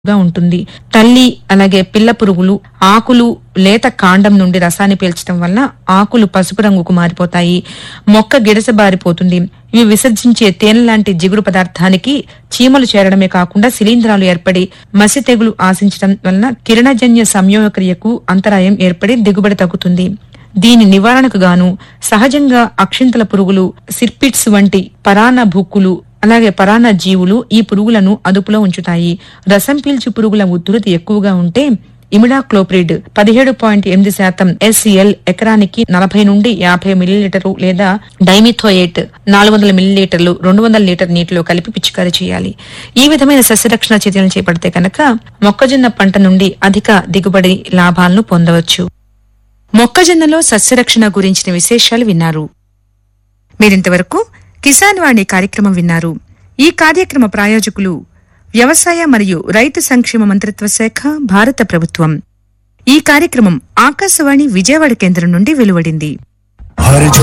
గా ఉంటుంది తల్లి అలాగే పిల్ల పురుగులు ఆకులు లేత కాండం నుండి రసాన్ని పీల్చడం వల్ల ఆకులు పసుపు రంగుకు మారిపోతాయి మొక్క గిడసబారిపోతుంది ఇవి విసర్జించే తేనె లాంటి జిగురు పదార్థానికి చీమలు చేరడమే కాకుండా శిలీంధ్రాలు ఏర్పడి మసి తెగులు ఆశించడం వలన కిరణజన్య సంయోగక్రియకు అంతరాయం ఏర్పడి దిగుబడి తగ్గుతుంది దీని నివారణకు గాను సహజంగా అక్షింతల పురుగులు సిర్పిట్స్ వంటి పరాన్న భుక్కులు అలాగే పరాన్న జీవులు ఈ పురుగులను అదుపులో ఉంచుతాయి రసం పీల్చి పురుగుల ఉధృతి ఎక్కువగా ఉంటే ఇమిడాక్లోప్రిడ్ పదిహేడు పాయింట్ ఎనిమిది శాతం ఎస్సిఎల్ ఎకరానికి నలభై నుండి యాభై మిల్లీలీటరు లేదా డైమిథోయేట్ నాలుగు వందల మిల్లీలీటర్లు రెండు వందల లీటర్ నీటిలో కలిపి పిచికారీ చేయాలి ఈ విధమైన సస్యరక్షణ చర్యలు చేపడితే కనుక మొక్కజొన్న పంట నుండి అధిక దిగుబడి లాభాలను పొందవచ్చు మొక్కజొన్నలో సస్యరక్షణ గురించిన విశేషాలు విన్నారు మీరింతవరకు కిసాన్ వాణి కార్యక్రమం విన్నారు ఈ కార్యక్రమ ప్రాయోజకులు వ్యవసాయ మరియు రైతు సంక్షేమ మంత్రిత్వ శాఖ భారత ప్రభుత్వం ఈ కార్యక్రమం ఆకాశవాణి విజయవాడ కేంద్రం నుండి వెలువడింది हर